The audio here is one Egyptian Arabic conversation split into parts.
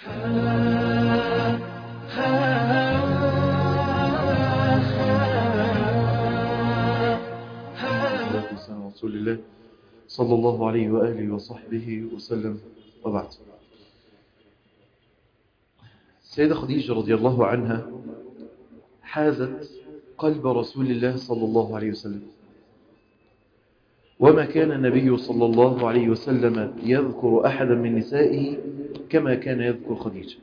رسول الله صلى الله عليه وآله وصحبه وسلم وبعد السيدة خديجة رضي الله عنها حازت قلب رسول الله صلى الله عليه وسلم وما كان النبي صلى الله عليه وسلم يذكر أحدا من نسائه كما كان يذكر خديجة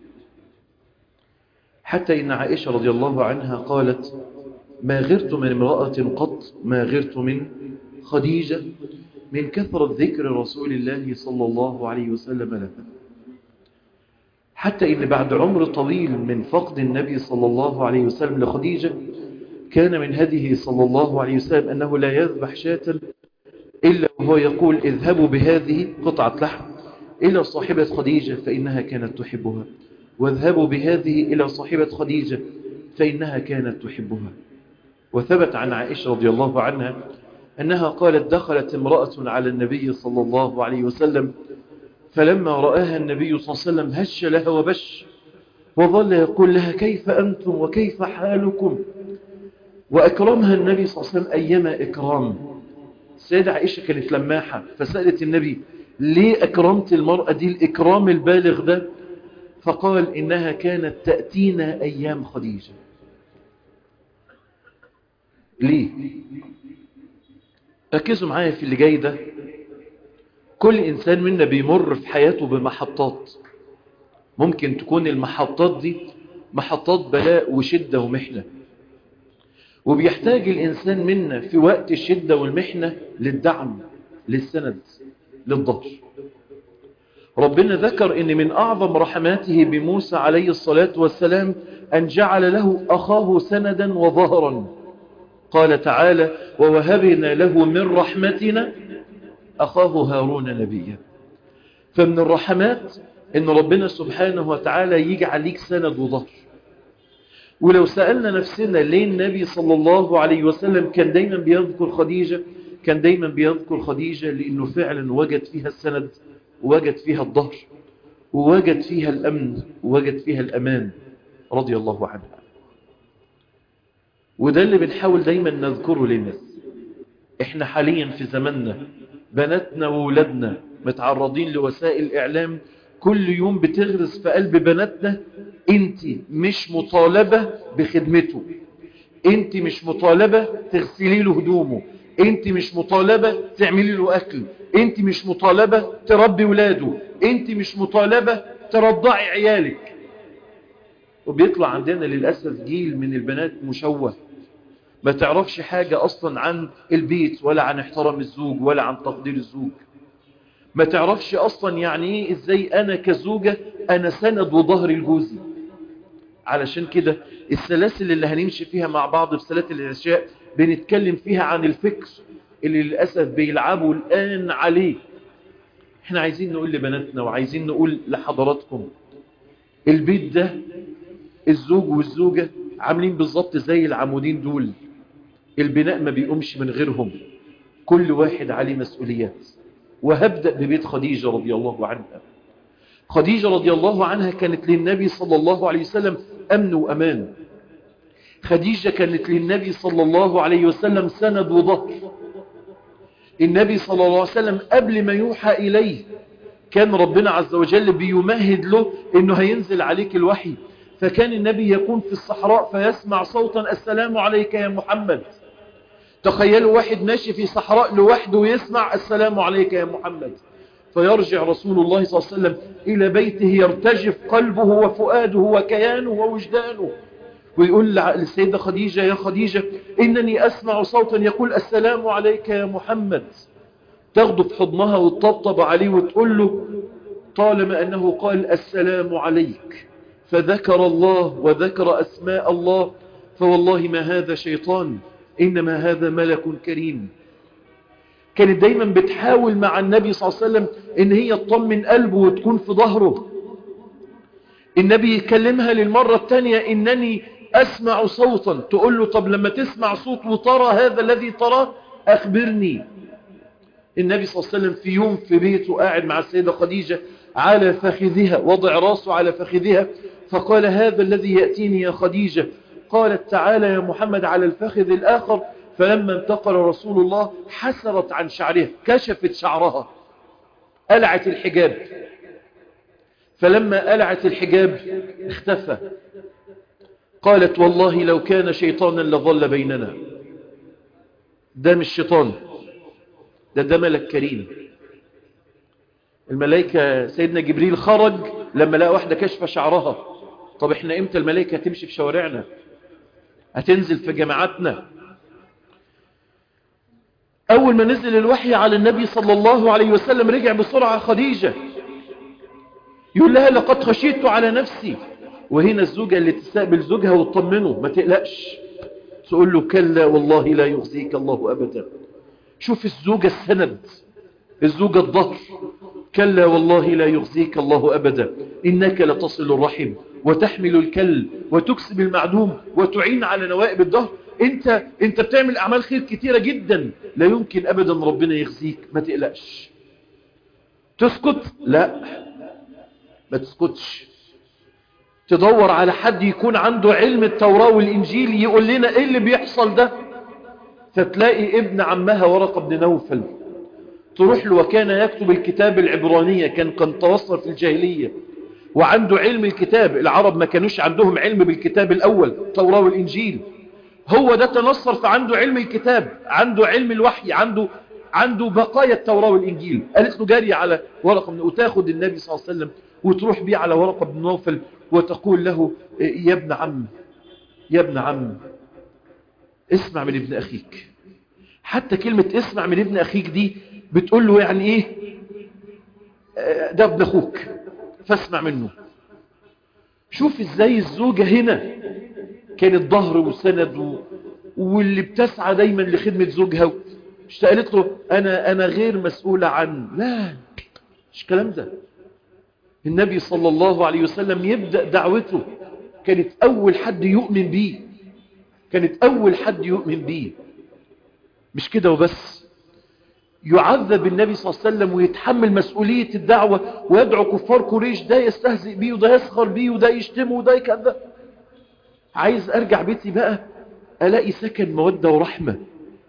حتى إن عائشة رضي الله عنها قالت ما غرت من امرأة قط ما غرت من خديجة من كثرة ذكر رسول الله صلى الله عليه وسلم لها حتى إن بعد عمر طويل من فقد النبي صلى الله عليه وسلم لخديجة كان من هديه صلى الله عليه وسلم أنه لا يذبح شاة إلا وهو يقول اذهبوا بهذه قطعة لحم إلى صاحبة خديجة فإنها كانت تحبها واذهبوا بهذه إلى صاحبة خديجة فإنها كانت تحبها وثبت عن عائشة رضي الله عنها أنها قالت دخلت امرأة على النبي صلى الله عليه وسلم فلما رآها النبي صلى الله عليه وسلم هش لها وبش وظل يقول لها كيف أنتم وكيف حالكم وأكرمها النبي صلى الله عليه وسلم أيما إكرام السيدة عائشة كانت لماحة فسألت النبي ليه أكرمت المرأة دي الإكرام البالغ ده فقال إنها كانت تأتينا أيام خديجة ليه ركزوا معايا في اللي جاي ده كل إنسان منا بيمر في حياته بمحطات ممكن تكون المحطات دي محطات بلاء وشدة ومحنة وبيحتاج الإنسان منا في وقت الشدة والمحنة للدعم للسند للظهر ربنا ذكر ان من اعظم رحماته بموسى عليه الصلاة والسلام ان جعل له اخاه سندا وظهرا قال تعالى ووهبنا له من رحمتنا اخاه هارون نبيا فمن الرحمات ان ربنا سبحانه وتعالى يجعل ليك سند وظهر ولو سألنا نفسنا ليه النبي صلى الله عليه وسلم كان دايما بيذكر خديجة كان دايما بيذكر خديجة لأنه فعلا وجد فيها السند ووجد فيها الظهر ووجد فيها الأمن ووجد فيها الأمان رضي الله عنها وده اللي بنحاول دايما نذكره للناس احنا حاليا في زماننا بناتنا وولادنا متعرضين لوسائل إعلام كل يوم بتغرس في قلب بناتنا انت مش مطالبة بخدمته انت مش مطالبة تغسلي له هدومه انت مش مطالبة تعملي له اكل انت مش مطالبة تربي ولاده انت مش مطالبة ترضعي عيالك وبيطلع عندنا للأسف جيل من البنات مشوه ما تعرفش حاجة أصلا عن البيت ولا عن احترام الزوج ولا عن تقدير الزوج ما تعرفش أصلا يعني إيه إزاي أنا كزوجة أنا سند وظهر الجوزي علشان كده السلاسل اللي هنمشي فيها مع بعض في سلاسل الأشياء بنتكلم فيها عن الفكر اللي للأسف بيلعبوا الآن عليه احنا عايزين نقول لبناتنا وعايزين نقول لحضراتكم البيت ده الزوج والزوجة عاملين بالظبط زي العمودين دول البناء ما بيقومش من غيرهم كل واحد عليه مسؤوليات وهبدأ ببيت خديجة رضي الله عنها خديجة رضي الله عنها كانت للنبي صلى الله عليه وسلم أمن وأمان خديجة كانت للنبي صلى الله عليه وسلم سند وظهر النبي صلى الله عليه وسلم قبل ما يوحى إليه كان ربنا عز وجل بيمهد له انه هينزل عليك الوحي فكان النبي يكون في الصحراء فيسمع صوتا السلام عليك يا محمد تخيلوا واحد ماشي في صحراء لوحده ويسمع السلام عليك يا محمد فيرجع رسول الله صلى الله عليه وسلم إلى بيته يرتجف قلبه وفؤاده وكيانه ووجدانه ويقول للسيدة خديجة يا خديجة إنني أسمع صوتا يقول السلام عليك يا محمد تاخده في حضنها وتطبطب عليه وتقول له طالما أنه قال السلام عليك فذكر الله وذكر أسماء الله فوالله ما هذا شيطان إنما هذا ملك كريم كانت دايما بتحاول مع النبي صلى الله عليه وسلم إن هي تطمن قلبه وتكون في ظهره النبي يكلمها للمرة الثانية إنني أسمع صوتا تقول له طب لما تسمع صوت وترى هذا الذي تراه أخبرني النبي صلى الله عليه وسلم في يوم في بيته قاعد مع السيدة خديجة على فخذها وضع راسه على فخذها فقال هذا الذي يأتيني يا خديجة قالت تعالى يا محمد على الفخذ الآخر فلما انتقل رسول الله حسرت عن شعرها كشفت شعرها ألعت الحجاب فلما ألعت الحجاب اختفى قالت والله لو كان شيطانا لظل بيننا ده مش شيطان ده ده ملك كريم الملائكة سيدنا جبريل خرج لما لقى واحدة كشف شعرها طب احنا امتى الملائكة هتمشي في شوارعنا هتنزل في جماعاتنا اول ما نزل الوحي على النبي صلى الله عليه وسلم رجع بسرعة خديجة يقول لها لقد خشيت على نفسي وهنا الزوجة اللي تستقبل زوجها وتطمنه ما تقلقش تقول له كلا والله لا يخزيك الله أبدا شوف الزوجة السند الزوجة الظهر كلا والله لا يخزيك الله أبدا إنك لتصل الرحم وتحمل الكل وتكسب المعدوم وتعين على نوائب الظهر انت انت بتعمل اعمال خير كتيرة جدا لا يمكن ابدا ربنا يخزيك ما تقلقش تسكت لا ما تسكتش تدور على حد يكون عنده علم التوراة والإنجيل يقول لنا إيه اللي بيحصل ده فتلاقي ابن عمها ورقة بن نوفل تروح له وكان يكتب الكتاب العبرانية كان كان توصل في الجاهلية وعنده علم الكتاب العرب ما كانوش عندهم علم بالكتاب الأول التوراة والإنجيل هو ده تنصر فعنده علم الكتاب عنده علم الوحي عنده عنده بقايا التوراة والإنجيل قالت له جاري على ورقة من وتاخد النبي صلى الله عليه وسلم وتروح بيه على ورقة بن نوفل وتقول له يا ابن عم يا ابن عم اسمع من ابن أخيك حتى كلمة اسمع من ابن أخيك دي بتقول له يعني ايه ده ابن أخوك فاسمع منه شوف ازاي الزوجة هنا كانت ظهر وسند و... واللي بتسعى دايما لخدمة زوجها مش قالت له أنا, أنا غير مسؤولة عن لا مش كلام ده النبي صلى الله عليه وسلم يبدأ دعوته كانت أول حد يؤمن بيه كانت أول حد يؤمن بيه مش كده وبس يعذب النبي صلى الله عليه وسلم ويتحمل مسؤولية الدعوة ويدعو كفار قريش ده يستهزئ بيه وده يسخر بيه وده يشتمه وده كذا عايز أرجع بيتي بقى ألاقي سكن مودة ورحمة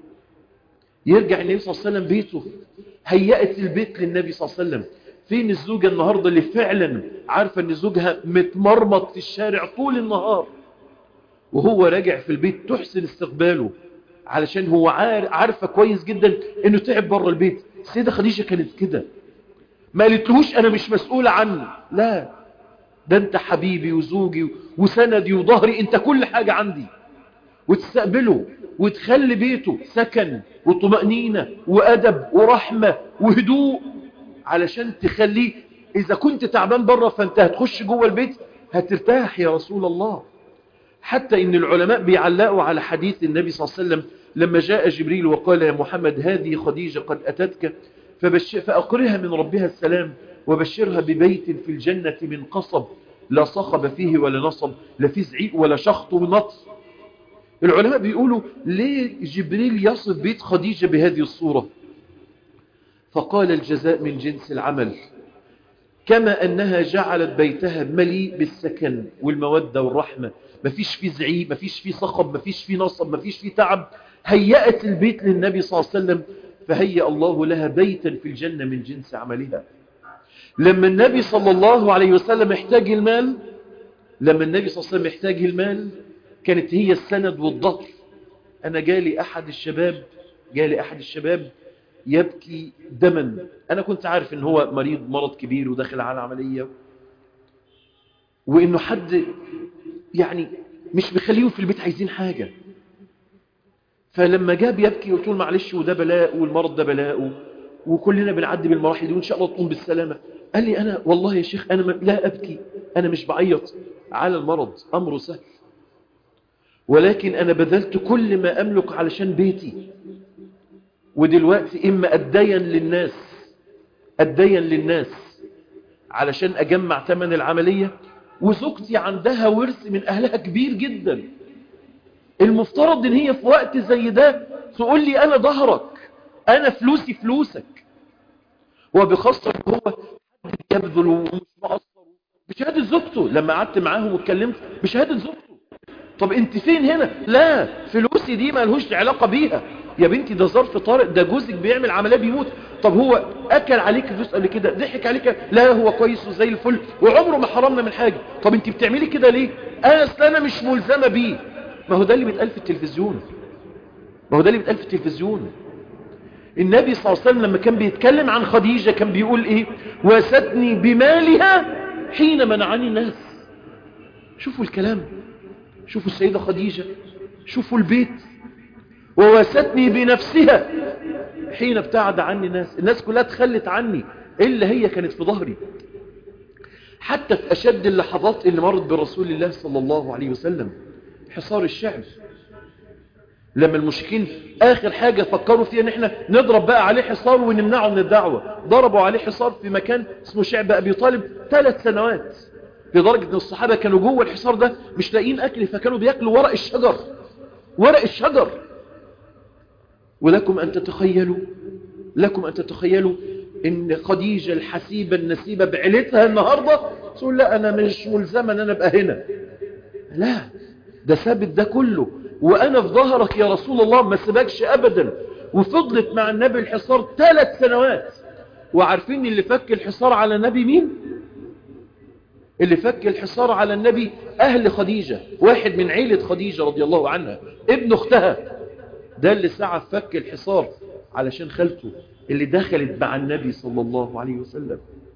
يرجع النبي صلى الله عليه وسلم بيته هيأت البيت للنبي صلى الله عليه وسلم فين الزوجة النهاردة اللي فعلا عارفة ان زوجها متمرمط في الشارع طول النهار وهو راجع في البيت تحسن استقباله علشان هو عارفة كويس جدا انه تعب بره البيت السيدة خديجة كانت كده ما قالتلهوش انا مش مسؤولة عنه لا ده انت حبيبي وزوجي وسندي وظهري انت كل حاجة عندي وتستقبله وتخلي بيته سكن وطمأنينة وأدب ورحمة وهدوء علشان تخليه إذا كنت تعبان بره فأنت هتخش جوه البيت هترتاح يا رسول الله حتى إن العلماء بيعلقوا على حديث النبي صلى الله عليه وسلم لما جاء جبريل وقال يا محمد هذه خديجة قد أتتك فبشر فأقرها من ربها السلام وبشرها ببيت في الجنة من قصب لا صخب فيه ولا نصب لا فيه زعيق ولا شخط ونطس العلماء بيقولوا ليه جبريل يصف بيت خديجة بهذه الصورة فقال الجزاء من جنس العمل كما أنها جعلت بيتها مليء بالسكن والمودة والرحمة مفيش فيه زعيق مفيش فيه صخب مفيش فيه نصب مفيش فيه تعب هيأت البيت للنبي صلى الله عليه وسلم فهيأ الله لها بيتا في الجنة من جنس عملها لما النبي صلى الله عليه وسلم احتاج المال لما النبي صلى الله عليه وسلم احتاج المال كانت هي السند والظهر أنا جالي أحد الشباب جالي أحد الشباب يبكي دما أنا كنت عارف إن هو مريض مرض كبير وداخل على عملية وإنه حد يعني مش مخليهم في البيت عايزين حاجة فلما جاب يبكي قلت له معلش وده بلاء والمرض ده بلاء وكلنا بنعدي بالمراحل دي وإن شاء الله تقوم بالسلامة قال لي أنا والله يا شيخ أنا لا أبكي أنا مش بعيط على المرض أمره سهل ولكن أنا بذلت كل ما أملك علشان بيتي ودلوقتي إما أدين للناس أدين للناس علشان أجمع ثمن العملية وزوجتي عندها ورث من أهلها كبير جدا المفترض إن هي في وقت زي ده تقول لي أنا ظهرك أنا فلوسي فلوسك وبخاصة هو حد هيبذل ومش مقصر بشهادة زوجته لما قعدت معاهم واتكلمت بشهادة زوجته طب انت فين هنا لا فلوسي دي ما لهوش علاقة بيها يا بنتي ده ظرف طارئ ده جوزك بيعمل عملية بيموت طب هو اكل عليك فلوس قبل كده ضحك عليك لا هو كويس وزي الفل وعمره ما حرمنا من حاجة طب انت بتعملي كده ليه اه اصل انا مش ملزمة بيه ما هو ده اللي بيتقال في التلفزيون ما هو ده اللي بيتقال في التلفزيون النبي صلى الله عليه وسلم لما كان بيتكلم عن خديجة كان بيقول ايه وستني بمالها حين منعني الناس شوفوا الكلام شوفوا السيدة خديجة شوفوا البيت ووستني بنفسها حين ابتعد عني الناس الناس كلها تخلت عني إلا هي كانت في ظهري حتى في أشد اللحظات اللي مرت برسول الله صلى الله عليه وسلم حصار الشعب لما المشركين آخر حاجة فكروا فيها ان احنا نضرب بقى عليه حصار ونمنعه من الدعوة ضربوا عليه حصار في مكان اسمه شعب أبي طالب ثلاث سنوات لدرجة ان الصحابة كانوا جوه الحصار ده مش لاقيين أكل فكانوا بياكلوا ورق الشجر ورق الشجر ولكم أن تتخيلوا لكم أن تتخيلوا ان خديجة الحسيبة النسيبة بعيلتها النهاردة تقول لا أنا مش ملزمة أن أنا أبقى هنا لا ده ثابت ده كله وأنا في ظهرك يا رسول الله ما سبكش أبدا وفضلت مع النبي الحصار ثلاث سنوات وعارفين اللي فك الحصار على النبي مين اللي فك الحصار على النبي أهل خديجة واحد من عيلة خديجة رضي الله عنها ابن اختها ده اللي سعى فك الحصار علشان خالته اللي دخلت مع النبي صلى الله عليه وسلم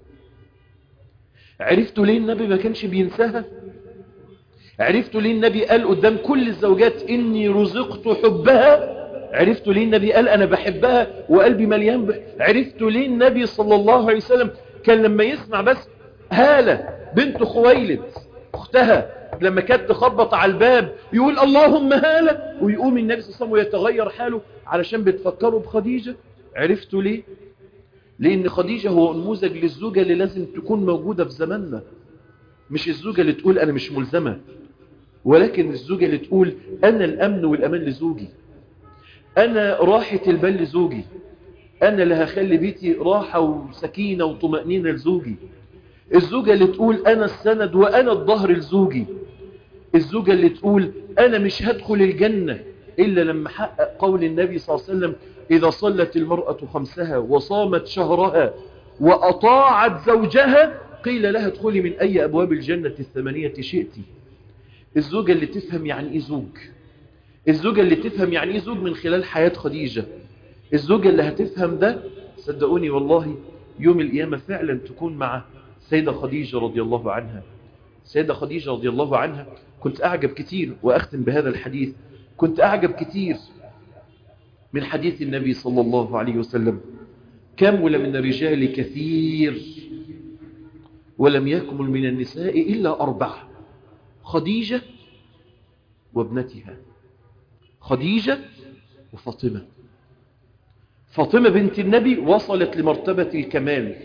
عرفتوا ليه النبي ما كانش بينساها عرفتوا ليه النبي قال قدام كل الزوجات إني رزقت حبها عرفتوا ليه النبي قال أنا بحبها وقلبي مليان ب... عرفتوا ليه النبي صلى الله عليه وسلم كان لما يسمع بس هالة بنت خويلد أختها لما كانت تخبط على الباب يقول اللهم هالة ويقوم النبي صلى الله عليه وسلم ويتغير حاله علشان بتفكروا بخديجة عرفتوا ليه لأن خديجة هو نموذج للزوجة اللي لازم تكون موجودة في زماننا مش الزوجة اللي تقول أنا مش ملزمة ولكن الزوجة اللي تقول أنا الأمن والأمان لزوجي أنا راحة البال لزوجي أنا اللي هخلي بيتي راحة وسكينة وطمأنينة لزوجي الزوجة اللي تقول أنا السند وأنا الظهر لزوجي الزوجة اللي تقول أنا مش هدخل الجنة إلا لما حقق قول النبي صلى الله عليه وسلم إذا صلت المرأة خمسها وصامت شهرها وأطاعت زوجها قيل لها ادخلي من أي أبواب الجنة الثمانية شئتي الزوجة اللي تفهم يعني إيه زوج الزوجة اللي تفهم يعني إيه زوج من خلال حياة خديجة الزوجة اللي هتفهم ده صدقوني والله يوم القيامة فعلا تكون مع سيدة خديجة رضي الله عنها سيدة خديجة رضي الله عنها كنت أعجب كتير وأختم بهذا الحديث كنت أعجب كتير من حديث النبي صلى الله عليه وسلم كمل من الرجال كثير ولم يكمل من النساء إلا أربعة خديجة وابنتها خديجة وفاطمة فاطمة بنت النبي وصلت لمرتبة الكمال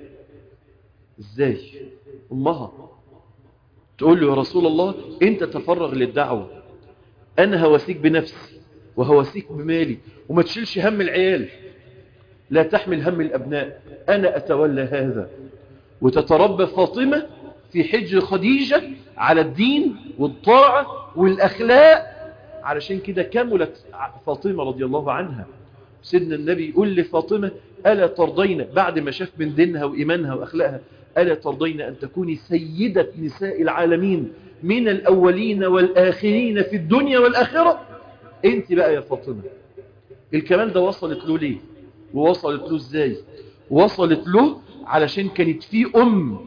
ازاي امها تقول له يا رسول الله انت تفرغ للدعوة انا هواسيك بنفسي وهواسيك بمالي وما تشيلش هم العيال لا تحمل هم الابناء انا اتولى هذا وتتربى فاطمة في حجر خديجة على الدين والطاعة والأخلاق علشان كده كملت فاطمة رضي الله عنها سيدنا النبي يقول لفاطمة ألا ترضين بعد ما شاف من دينها وإيمانها وأخلاقها ألا ترضين أن تكوني سيدة نساء العالمين من الأولين والآخرين في الدنيا والآخرة انت بقى يا فاطمة الكمال ده وصلت له ليه ووصلت له ازاي وصلت له علشان كانت في أم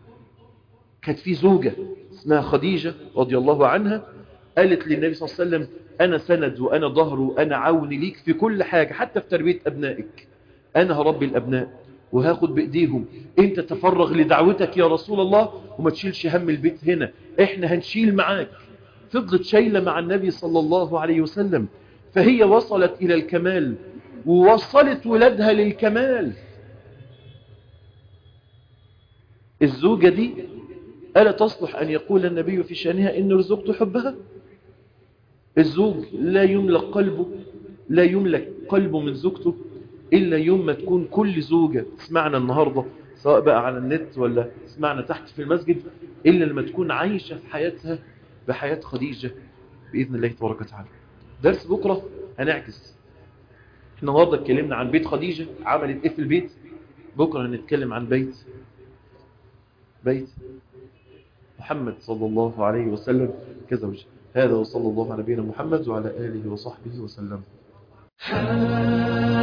كانت في زوجة اسمها خديجة رضي الله عنها قالت للنبي صلى الله عليه وسلم أنا سند وأنا ظهر وأنا عون ليك في كل حاجة حتى في تربية أبنائك أنا هربي الأبناء وهاخد بإيديهم أنت تفرغ لدعوتك يا رسول الله وما تشيلش هم البيت هنا إحنا هنشيل معاك فضلت شايلة مع النبي صلى الله عليه وسلم فهي وصلت إلى الكمال ووصلت ولادها للكمال الزوجة دي ألا تصلح أن يقول النبي في شأنها إن رزقت حبها الزوج لا يملك قلبه لا يملك قلبه من زوجته إلا يوم ما تكون كل زوجة تسمعنا النهاردة سواء بقى على النت ولا اسمعنا تحت في المسجد إلا لما تكون عايشة في حياتها بحياة خديجة بإذن الله تبارك وتعالى درس بكرة هنعكس احنا النهارده اتكلمنا عن بيت خديجة عملت ايه في البيت بكرة هنتكلم عن بيت بيت محمد صلى الله عليه وسلم كزوج هذا وصلى الله على نبينا محمد وعلى آله وصحبه وسلم